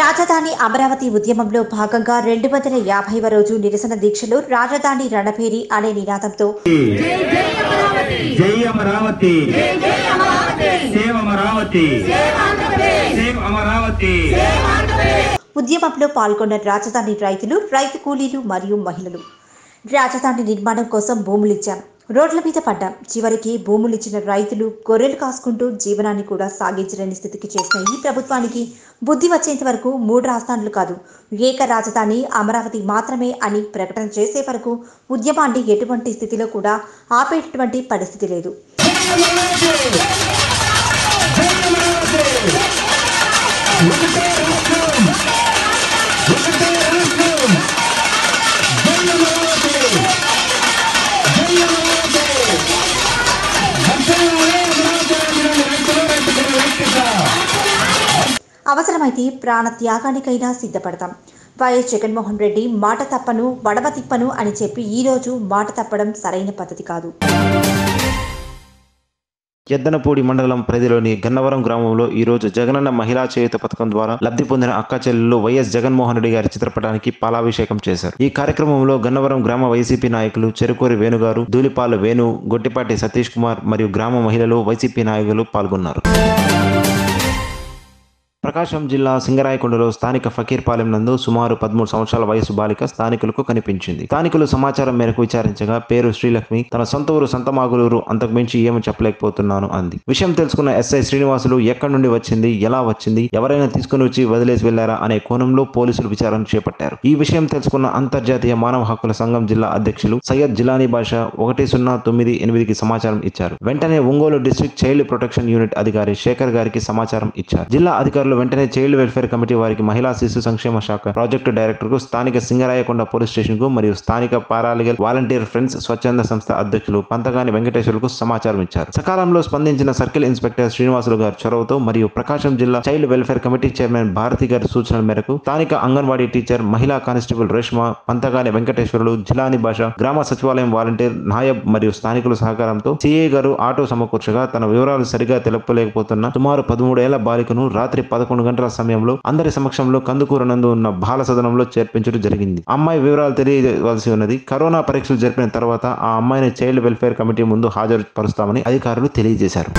రాజధాని అమరావతి ఉద్యమంలో భాగంగా రెండు వందల యాభైవ రోజు నిరసన దీక్షలు రాజధాని రణభేరి అనే నినాదంతో జై అమరావతి సేవ్ అమరావతి సేవ్ అమరావతి ఉద్యమంలో పాల్గొన్న రాజధాని రైతులు రైతు కూలీలు మరియు మహిళలు రాజధాని నిర్మాణం కోసం భూములిచ్చాం రోడ్ల మీద పడ్డాం చివరికి భూములిచ్చిన రైతులు గొర్రెలు కాసుకుంటూ జీవనాన్ని కూడా సాగించలేని స్థితికి చేసిన ఈ ప్రభుత్వానికి బుద్ధి వచ్చేంత వరకు మూడు రాజధానులు కాదు ఏక రాజధాని అమరావతి మాత్రమే అని ప్రకటన చేసే వరకు ఉద్యమాన్ని ఎటువంటి స్థితిలో కూడా ఆపేటటువంటి పరిస్థితి లేదు అవసరమైతే ప్రాణ త్యాగానికైనా సిద్ధపడతాం వైఎస్ జగన్మోహన్ రెడ్డి మాట తప్పను వడవ తిప్పను అని చెప్పి ఈరోజు మాట తప్పడం సరైన పద్ధతి కాదు ఎద్దనపూడి మండలం పరిధిలోని గన్నవరం గ్రామంలో ఈ రోజు జగనన్న మహిళా చేయుత పథకం ద్వారా లబ్ధి పొందిన అక్క చెల్లెలు వైఎస్ జగన్మోహన్ రెడ్డి గారి చిత్రపటానికి పాలాభిషేకం చేశారు ఈ కార్యక్రమంలో గన్నవరం గ్రామ వైసీపీ నాయకులు చెరుకూరి వేణుగారు ధూళిపాల వేణు గొట్టిపాటి సతీష్ కుమార్ మరియు గ్రామ మహిళలు వైసీపీ నాయకులు పాల్గొన్నారు ప్రకాశం జిల్లా సింగరాయకొండలో స్థానిక ఫకీర్పాలెం నందు సుమారు పదమూడు సంవత్సరాల వయసు బాలిక స్థానికులకు కనిపించింది స్థానికులు సమాచారం మేరకు విచారించగా పేరు శ్రీలక్ష్మి తన సొంత ఊరు సంతమాగులూరు అంతకు మించి ఏమీ చెప్పలేకపోతున్నాను అంది విషయం తెలుసుకున్న ఎస్ఐ శ్రీనివాసులు ఎక్కడి నుండి వచ్చింది ఎలా వచ్చింది ఎవరైనా తీసుకుని వచ్చి వదిలేసి వెళ్లారా అనే కోణంలో పోలీసులు విచారణ చేపట్టారు ఈ విషయం తెలుసుకున్న అంతర్జాతీయ మానవ హక్కుల సంఘం జిల్లా అధ్యక్షులు సయ్యద్ జిలానీ బాషా ఒకటి సున్నా తొమ్మిది ఎనిమిదికి సమాచారం ఇచ్చారు వెంటనే Ongole district child protection unit అధికారి శేఖర్ గారికి సమాచారం ఇచ్చారు జిల్లా అధికారులు వెంటనే చైల్డ్ వెల్ఫేర్ కమిటీ వారికి మహిళా శిశు సంక్షేమ శాఖ ప్రాజెక్టు డైరెక్టర్ కు స్థానిక సింగరాయకొండ పోలీస్ స్టేషన్ కు మరియు స్థానిక పారాలీగల్ వాలంటీర్ ఫ్రెండ్స్ స్వచ్ఛంద సంస్థ అధ్యక్షులు పంతగాని వెంకటేశ్వర్లకు సమాచారం ఇచ్చారు సకాలంలో స్పందించిన సర్కిల్ ఇన్స్పెక్టర్ శ్రీనివాసులు గారి చొరవతో మరియు ప్రకాశం జిల్లా child welfare committee chairman Bharathi గారి సూచనల మేరకు స్థానిక అంగన్వాడీ టీచర్ మహిళా కానిస్టేబుల్ రేష్మ పంతగాని వెంకటేశ్వరులు జిలాని భాష గ్రామ సచివాలయం వాలంటీర్ నాయబ్ మరియు స్థానికుల సహకారంతో సిఐ గారు ఆటో సమకూర్చగా తన వివరాలు సరిగా తెలుపలేకపోతున్న సుమారు పదమూడేళ్ల బాలికను రాత్రి పదకొండు గంటల సమయంలో అందరి సమక్షంలో కందుకూర నందు ఉన్న బాల సదనంలో చేర్పించడం జరిగింది అమ్మాయి వివరాలు తెలియవలసి ఉన్నది కరోనా పరీక్షలు జరిపిన తర్వాత ఆ అమ్మాయిని చైల్డ్ వెల్ఫేర్ కమిటీ ముందు హాజరు పరుస్తామని అధికారులు తెలియజేశారు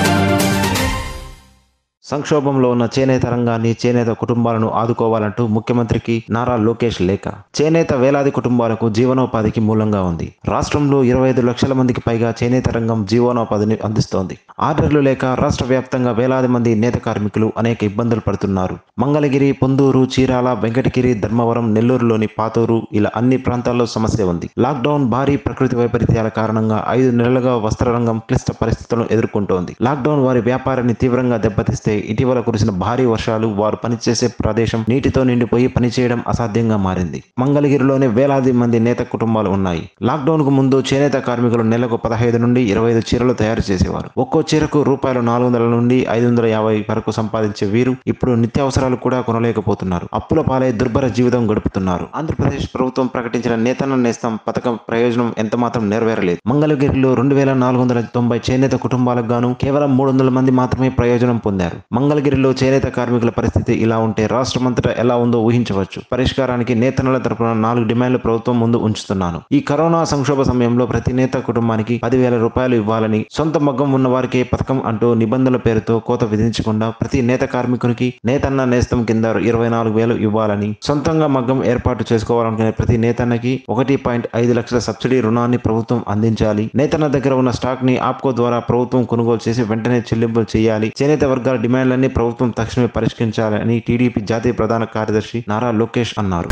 సంక్షోభంలో ఉన్న చేనేత రంగాన్ని చేనేత కుటుంబాలను ఆదుకోవాలంటూ ముఖ్యమంత్రికి నారా లోకేష్ లేఖ చేనేత వేలాది కుటుంబాలకు జీవనోపాధికి మూలంగా ఉంది రాష్ట్రంలో ఇరవై ఐదు లక్షల మందికి పైగా చేనేత రంగం జీవనోపాధిని అందిస్తోంది ఆర్డర్లు లేక రాష్ట్ర వ్యాప్తంగా వేలాది మంది నేత కార్మికులు అనేక ఇబ్బందులు పడుతున్నారు మంగళగిరి పొందూరు చీరాల వెంకటగిరి ధర్మవరం నెల్లూరులోని పాతూరు ఇలా అన్ని ప్రాంతాల్లో సమస్య ఉంది లాక్డౌన్ భారీ ప్రకృతి వైపరీత్యాల కారణంగా ఐదు నెలలుగా వస్త్ర రంగం క్లిష్ట పరిస్థితులను ఎదుర్కొంటోంది లాక్డౌన్ వారి వ్యాపారాన్ని తీవ్రంగా దెబ్బతీస్తే ఇటీవల కురిసిన భారీ వర్షాలు వారు పనిచేసే ప్రదేశం నీటితో నిండిపోయి పనిచేయడం అసాధ్యంగా మారింది మంగళగిరిలోనే వేలాది మంది నేత కుటుంబాలు ఉన్నాయి లాక్డౌన్ కు ముందు చేనేత కార్మికులు నెలకు పదహైదు నుండి ఇరవై ఐదు చీరలు తయారు చేసేవారు ఒక్కో చీరకు రూపాయలు నాలుగు వందల నుండి ఐదు వందల యాభై వరకు సంపాదించే వీరు ఇప్పుడు నిత్యావసరాలు కూడా కొనలేకపోతున్నారు అప్పుల పాలై దుర్భర జీవితం గడుపుతున్నారు ఆంధ్రప్రదేశ్ ప్రభుత్వం ప్రకటించిన నేతన్న నేస్తం పథకం ప్రయోజనం ఎంత మాత్రం నెరవేరలేదు మంగళగిరిలో రెండు వేల నాలుగు వందల తొంభై చేనేత కుటుంబాలకు గాను కేవలం మూడు వందల మంది మాత్రమే ప్రయోజనం పొందారు మంగళగిరిలో చేనేత కార్మికుల పరిస్థితి ఇలా ఉంటే రాష్ట్రమంతటా ఎలా ఉందో ఊహించవచ్చు పరిష్కారానికి నేతన్నల తరపున నాలుగు డిమాండ్లు ప్రభుత్వం ముందు ఉంచుతున్నాను ఈ కరోనా సంక్షోభ సమయంలో ప్రతి నేత కుటుంబానికి పదివేల రూపాయలు ఇవ్వాలని సొంత మగ్గం ఉన్న వారికే పథకం అంటూ నిబంధనల పేరుతో కోత విధించకుండా ప్రతి నేత కార్మికునికి నేతన్న నేస్తం కింద ఇరవై నాలుగు వేలు ఇవ్వాలని సొంతంగా మగ్గం ఏర్పాటు చేసుకోవాలనుకునే ప్రతి నేతన్నకి ఒకటి పాయింట్ ఐదు లక్షల సబ్సిడీ రుణాన్ని ప్రభుత్వం అందించాలి నేతన్న దగ్గర ఉన్న స్టాక్ ని ఆప్కో ద్వారా ప్రభుత్వం కొనుగోలు చేసి వెంటనే చెల్లింపులు చేయాలి చేనేత వర్గాల డిమాండ్లన్నీ ప్రభుత్వం తక్షణమే పరిష్కరించాలని టీడీపీ జాతీయ ప్రధాన కార్యదర్శి నారా లోకేష్ అన్నారు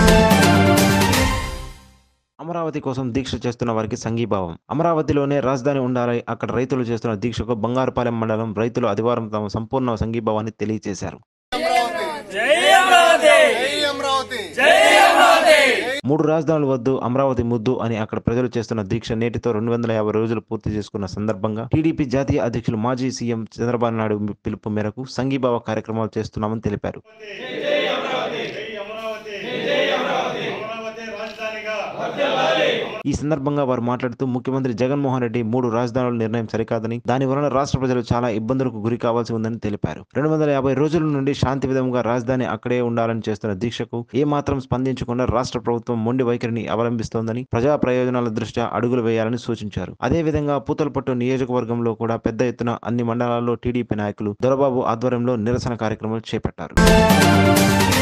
అమరావతి కోసం దీక్ష చేస్తున్న వారికి సంఘీభావం అమరావతిలోనే రాజధాని ఉండాలి అక్కడ రైతులు చేస్తున్న దీక్షకు బంగారుపాలెం మండలం రైతులు ఆదివారం తమ సంపూర్ణ సంఘీభావాన్ని తెలియజేశారు మూడు రాజధానులు వద్దు అమరావతి ముద్దు అని అక్కడ ప్రజలు చేస్తున్న దీక్ష నేటితో రెండు వందల యాభై రోజులు పూర్తి చేసుకున్న సందర్భంగా టీడీపీ జాతీయ అధ్యక్షులు మాజీ సీఎం చంద్రబాబు నాయుడు పిలుపు మేరకు సంఘీభావ కార్యక్రమాలు చేస్తున్నామని తెలిపారు జై అమరావతి అమరావతి రాజధానిగా ఈ సందర్భంగా వారు మాట్లాడుతూ ముఖ్యమంత్రి జగన్మోహన్ రెడ్డి మూడు రాజధానుల నిర్ణయం సరికాదని దాని వలన రాష్ట్ర ప్రజలు చాలా ఇబ్బందులకు గురి కావాల్సి ఉందని తెలిపారు రెండు వందల యాభై రోజుల నుండి శాంతి విధంగా రాజధాని అక్కడే ఉండాలని చేస్తున్న దీక్షకు ఏ మాత్రం స్పందించకుండా రాష్ట్ర ప్రభుత్వం మొండి వైఖరిని అవలంబిస్తోందని ప్రజా ప్రయోజనాల దృష్ట్యా అడుగులు వేయాలని సూచించారు అదేవిధంగా పూతలపట్టు నియోజకవర్గంలో కూడా పెద్ద ఎత్తున అన్ని మండలాల్లో టీడీపీ నాయకులు దొరబాబు ఆధ్వర్యంలో నిరసన కార్యక్రమాలు చేపట్టారు